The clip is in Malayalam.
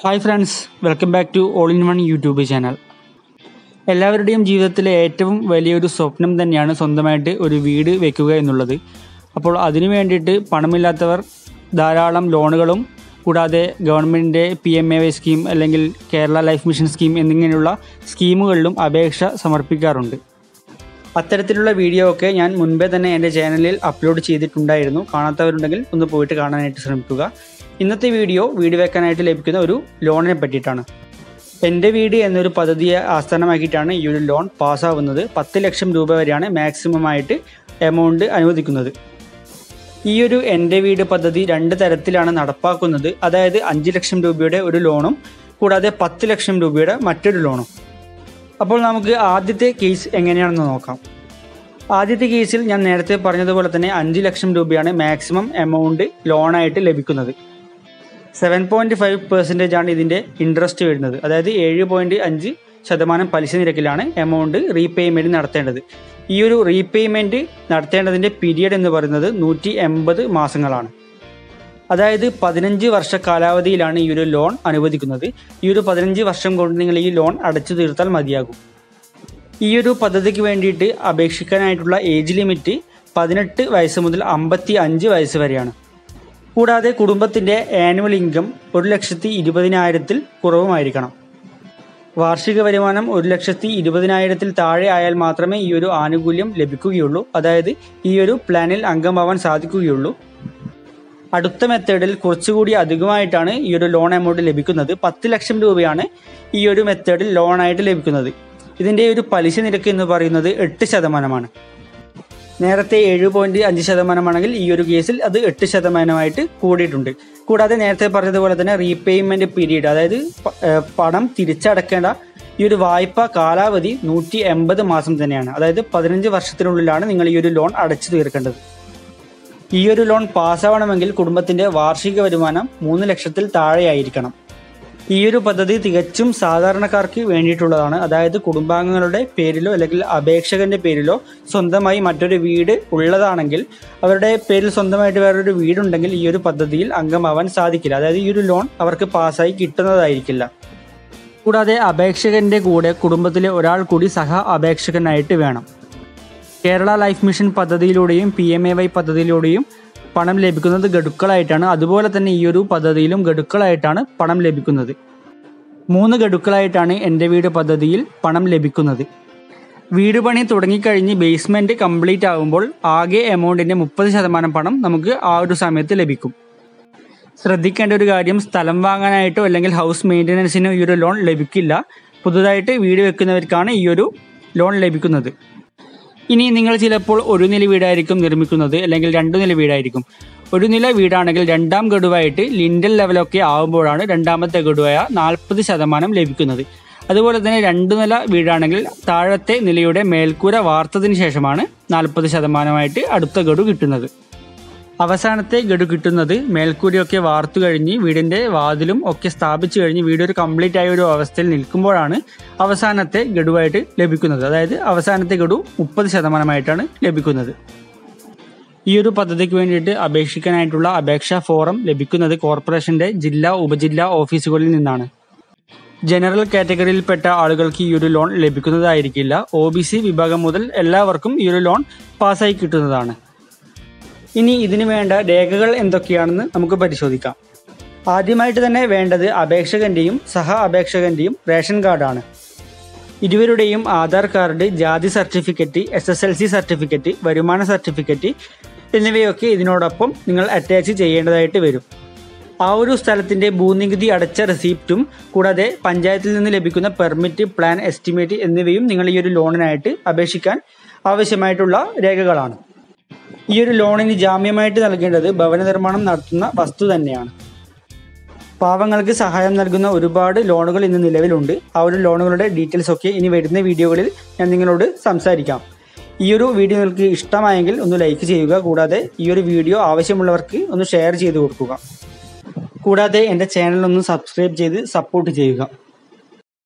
hi friends welcome back to all in one YouTube channel എല്ലാവരുടെയും ജീവിതത്തിലെ ഏറ്റവും വലിയൊരു സ്വപ്നം തന്നെയാണ് സ്വന്തമായിട്ട് ഒരു വീട് വെക്കുക എന്നുള്ളത് അപ്പോൾ അതിനു വേണ്ടിയിട്ട് പണമില്ലാത്തവർ ധാരാളം ലോണുകളും കൂടാതെ ഗവൺമെൻറ്റിൻ്റെ P M A Y scheme അല്ലെങ്കിൽ കേരള ലൈഫ് മിഷൻ സ്കീം എന്നിങ്ങനെയുള്ള സ്കീമുകളിലും അപേക്ഷ സമർപ്പിക്കാറുണ്ട് അത്തരത്തിലുള്ള വീഡിയോ ഒക്കെ ഞാൻ മുൻപേ തന്നെ എൻ്റെ ചാനലിൽ അപ്ലോഡ് ചെയ്തിട്ടുണ്ടായിരുന്നു കാണാത്തവരുണ്ടെങ്കിൽ ഒന്ന് പോയിട്ട് കാണാനായിട്ട് ശ്രമിക്കുക ഇന്നത്തെ വീഡിയോ വീട് വെക്കാനായിട്ട് ലഭിക്കുന്ന ഒരു ലോണിനെ പറ്റിയിട്ടാണ് എൻ്റെ വീട് എന്നൊരു പദ്ധതിയെ ആസ്ഥാനമാക്കിയിട്ടാണ് ഈ ഒരു ലോൺ പാസ്സാവുന്നത് പത്ത് ലക്ഷം രൂപ വരെയാണ് മാക്സിമം ആയിട്ട് എമൗണ്ട് അനുവദിക്കുന്നത് ഈ ഒരു എൻ്റെ വീട് പദ്ധതി രണ്ട് തരത്തിലാണ് നടപ്പാക്കുന്നത് അതായത് അഞ്ച് ലക്ഷം രൂപയുടെ ഒരു ലോണും കൂടാതെ പത്ത് ലക്ഷം രൂപയുടെ മറ്റൊരു ലോണും അപ്പോൾ നമുക്ക് ആദ്യത്തെ കേസ് എങ്ങനെയാണെന്ന് നോക്കാം ആദ്യത്തെ കേസിൽ ഞാൻ നേരത്തെ പറഞ്ഞതുപോലെ തന്നെ അഞ്ച് ലക്ഷം രൂപയാണ് മാക്സിമം എമൗണ്ട് ലോണായിട്ട് ലഭിക്കുന്നത് സെവൻ പോയിൻറ്റ് ഫൈവ് പെർസെൻറ്റേജ് ആണ് ഇതിൻ്റെ ഇൻട്രസ്റ്റ് വരുന്നത് അതായത് ഏഴ് പോയിൻറ്റ് അഞ്ച് ശതമാനം പലിശ നിരക്കിലാണ് എമൗണ്ട് റീപേയ്മെൻറ്റ് നടത്തേണ്ടത് ഈ ഒരു റീപേയ്മെൻറ്റ് നടത്തേണ്ടതിൻ്റെ പീരിയഡ് എന്ന് പറയുന്നത് നൂറ്റി എൺപത് മാസങ്ങളാണ് അതായത് പതിനഞ്ച് വർഷ കാലാവധിയിലാണ് ഈ ഒരു ലോൺ അനുവദിക്കുന്നത് ഈ ഒരു പതിനഞ്ച് വർഷം കൊണ്ട് നിങ്ങൾ ഈ ലോൺ അടച്ചു തീർത്താൽ മതിയാകും ഈ ഒരു പദ്ധതിക്ക് വേണ്ടിയിട്ട് അപേക്ഷിക്കാനായിട്ടുള്ള ഏജ് ലിമിറ്റ് പതിനെട്ട് വയസ്സ് മുതൽ അമ്പത്തി അഞ്ച് വയസ്സ് വരെയാണ് കൂടാതെ കുടുംബത്തിൻ്റെ ആനുവൽ ഇൻകം ഒരു ലക്ഷത്തി ഇരുപതിനായിരത്തിൽ കുറവുമായിരിക്കണം വാർഷിക വരുമാനം ഒരു ലക്ഷത്തി ഇരുപതിനായിരത്തിൽ താഴെ ആയാൽ മാത്രമേ ഈ ഒരു ആനുകൂല്യം ലഭിക്കുകയുള്ളൂ അതായത് ഈ ഒരു പ്ലാനിൽ അംഗമാവാൻ സാധിക്കുകയുള്ളൂ അടുത്ത മെത്തേഡിൽ കുറച്ചുകൂടി അധികമായിട്ടാണ് ഈ ഒരു ലോൺ എമൗണ്ട് ലഭിക്കുന്നത് പത്ത് ലക്ഷം രൂപയാണ് ഈ ഒരു മെത്തേഡിൽ ലോണായിട്ട് ലഭിക്കുന്നത് ഇതിൻ്റെ ഒരു പലിശ നിരക്ക് എന്ന് പറയുന്നത് എട്ട് ശതമാനമാണ് നേരത്തെ ഏഴ് പോയിന്റ് അഞ്ച് ശതമാനമാണെങ്കിൽ ഈ ഒരു കേസിൽ അത് എട്ട് ശതമാനമായിട്ട് കൂടിയിട്ടുണ്ട് കൂടാതെ നേരത്തെ പറഞ്ഞതുപോലെ തന്നെ റീപേയ്മെന്റ് പീരീഡ് അതായത് പ- ഏഹ് പണം തിരിച്ചടക്കേണ്ട ഈ ഒരു വായ്പ കാലാവധി നൂറ്റി എൺപത് മാസം തന്നെയാണ് അതായത് പതിനഞ്ച് വർഷത്തിനുള്ളിലാണ് നിങ്ങൾ ഈ ഒരു ലോൺ അടച്ചു തീർക്കേണ്ടത് ഈ ഒരു ലോൺ പാസ്സാവണമെങ്കിൽ കുടുംബത്തിന്റെ വാർഷിക വരുമാനം മൂന്ന് ലക്ഷത്തിൽ താഴെയായിരിക്കണം ഈ ഒരു പദ്ധതി തികച്ചും സാധാരണക്കാർക്ക് വേണ്ടിയിട്ടുള്ളതാണ് അതായത് കുടുംബാംഗങ്ങളുടെ പേരിലോ അല്ലെങ്കിൽ അപേക്ഷകന്റെ പേരിലോ സ്വന്തമായി മറ്റൊരു വീട് ഉള്ളതാണെങ്കിൽ അവരുടെ പേരിൽ സ്വന്തമായിട്ട് വേറൊരു വീടുണ്ടെങ്കിൽ ഈ ഒരു പദ്ധതിയിൽ അംഗമാവാൻ സാധിക്കില്ല അതായത് ഈ ഒരു ലോൺ അവർക്ക് പാസ്സായി കിട്ടുന്നതായിരിക്കില്ല കൂടാതെ അപേക്ഷകന്റെ കൂടെ കുടുംബത്തിലെ ഒരാൾ കൂടി സഹ അപേക്ഷകനായിട്ട് വേണം കേരള ലൈഫ് മിഷൻ പദ്ധതിയിലൂടെയും പി എം എ വൈ പദ്ധതിയിലൂടെയും പണം ലഭിക്കുന്നത് ഗഡുക്കളായിട്ടാണ് അതുപോലെ തന്നെ ഈ ഒരു പദ്ധതിയിലും ഗഡുക്കളായിട്ടാണ് പണം ലഭിക്കുന്നത് മൂന്ന് ഗഡുക്കളായിട്ടാണ് എൻ്റെ വീട് പദ്ധതിയിൽ പണം ലഭിക്കുന്നത് വീട് പണി തുടങ്ങിക്കഴിഞ്ഞ് ബേസ്മെൻറ്റ് കംപ്ലീറ്റ് ആകുമ്പോൾ ആകെ എമൗണ്ടിൻ്റെ മുപ്പത് ശതമാനം പണം നമുക്ക് ആ ഒരു സമയത്ത് ലഭിക്കും ശ്രദ്ധിക്കേണ്ട ഒരു കാര്യം സ്ഥലം വാങ്ങാനായിട്ടോ അല്ലെങ്കിൽ ഹൗസ് മെയിൻ്റനൻസിനോ ഈ ഒരു ലോൺ ലഭിക്കില്ല പുതുതായിട്ട് വീട് വെക്കുന്നവർക്കാണ് ഈ ഒരു ലോൺ ലഭിക്കുന്നത് ഇനി നിങ്ങൾ ചിലപ്പോൾ ഒരു നില വീടായിരിക്കും നിർമ്മിക്കുന്നത് അല്ലെങ്കിൽ രണ്ടു നില വീടായിരിക്കും ഒരു നില വീടാണെങ്കിൽ രണ്ടാം ഗഡുവായിട്ട് ലിൻഡൽ ലെവലൊക്കെ ആകുമ്പോഴാണ് രണ്ടാമത്തെ ഗഡുവായ നാൽപ്പത് ശതമാനം ലഭിക്കുന്നത് അതുപോലെ തന്നെ രണ്ടു നില വീടാണെങ്കിൽ താഴത്തെ നിലയുടെ മേൽക്കൂര വാർത്തതിന് ശേഷമാണ് നാൽപ്പത് ശതമാനമായിട്ട് അടുത്ത ഗഡു കിട്ടുന്നത് അവസാനത്തെ ഗഡു കിട്ടുന്നത് മേൽക്കൂരയൊക്കെ വാർത്തു കഴിഞ്ഞ് വീടിന്റെ വാതിലും ഒക്കെ സ്ഥാപിച്ചു കഴിഞ്ഞ് വീട് ഒരു കംപ്ലീറ്റ് ആയ ഒരു അവസ്ഥയിൽ നിൽക്കുമ്പോഴാണ് അവസാനത്തെ ഗഡുവായിട്ട് ലഭിക്കുന്നത് അതായത് അവസാനത്തെ ഗഡു മുപ്പത് ശതമാനമായിട്ടാണ് ലഭിക്കുന്നത് ഈ ഒരു പദ്ധതിക്ക് വേണ്ടിയിട്ട് അപേക്ഷിക്കാനായിട്ടുള്ള അപേക്ഷാ ഫോറം ലഭിക്കുന്നത് കോർപ്പറേഷന്റെ ജില്ലാ ഉപജില്ലാ ഓഫീസുകളിൽ നിന്നാണ് ജനറൽ കാറ്റഗറിയിൽപ്പെട്ട ആളുകൾക്ക് ഈ ഒരു ലോൺ ലഭിക്കുന്നതായിരിക്കില്ല ഒ ബി സി വിഭാഗം മുതൽ എല്ലാവർക്കും ഈ ഒരു ലോൺ പാസ്സായി കിട്ടുന്നതാണ് ഇനി ഇതിന് വേണ്ട രേഖകൾ എന്തൊക്കെയാണെന്ന് നമുക്ക് പരിശോധിക്കാം ആദ്യമായിട്ട് തന്നെ വേണ്ടത് അപേക്ഷകന്റെയും സഹ അപേക്ഷകന്റെയും റേഷൻ കാർഡാണ് ഇരുവരുടെയും ആധാർ കാർഡ് ജാതി certificate S S L C certificate വരുമാന സർട്ടിഫിക്കറ്റ് എന്നിവയൊക്കെ ഇതിനോടൊപ്പം നിങ്ങൾ അറ്റാച്ച് ചെയ്യേണ്ടതായിട്ട് വരും ആ ഒരു സ്ഥലത്തിന്റെ ഭൂനികുതി അടച്ച റെസീപ്റ്റും കൂടാതെ പഞ്ചായത്തിൽ നിന്ന് ലഭിക്കുന്ന പെർമിറ്റ് പ്ലാൻ എസ്റ്റിമേറ്റ് എന്നിവയും നിങ്ങൾ ഈ ഒരു ലോണിനായിട്ട് അപേക്ഷിക്കാൻ ആവശ്യമായിട്ടുള്ള രേഖകളാണ് ഈ ഒരു ലോണിന് ജാമ്യമായിട്ട് നൽകേണ്ടത് ഭവന നിർമ്മാണം നടത്തുന്ന വസ്തു തന്നെയാണ് പാവങ്ങൾക്ക് സഹായം നൽകുന്ന ഒരുപാട് ലോണുകൾ ഇന്ന് നിലവിലുണ്ട് ആ ഒരു ലോണുകളുടെ ഡീറ്റെയിൽസ് ഒക്കെ ഇനി വരുന്ന വീഡിയോകളിൽ ഞാൻ നിങ്ങളോട് സംസാരിക്കാം ഈ ഒരു വീഡിയോ നിങ്ങൾക്ക് ഇഷ്ടമായെങ്കിൽ ഒന്ന് ലൈക്ക് ചെയ്യുക കൂടാതെ ഈ ഒരു വീഡിയോ ആവശ്യമുള്ളവർക്ക് ഒന്ന് ഷെയർ ചെയ്ത് കൊടുക്കുക കൂടാതെ എൻ്റെ ചാനൽ ഒന്ന് സബ്സ്ക്രൈബ് ചെയ്ത് സപ്പോർട്ട് ചെയ്യുക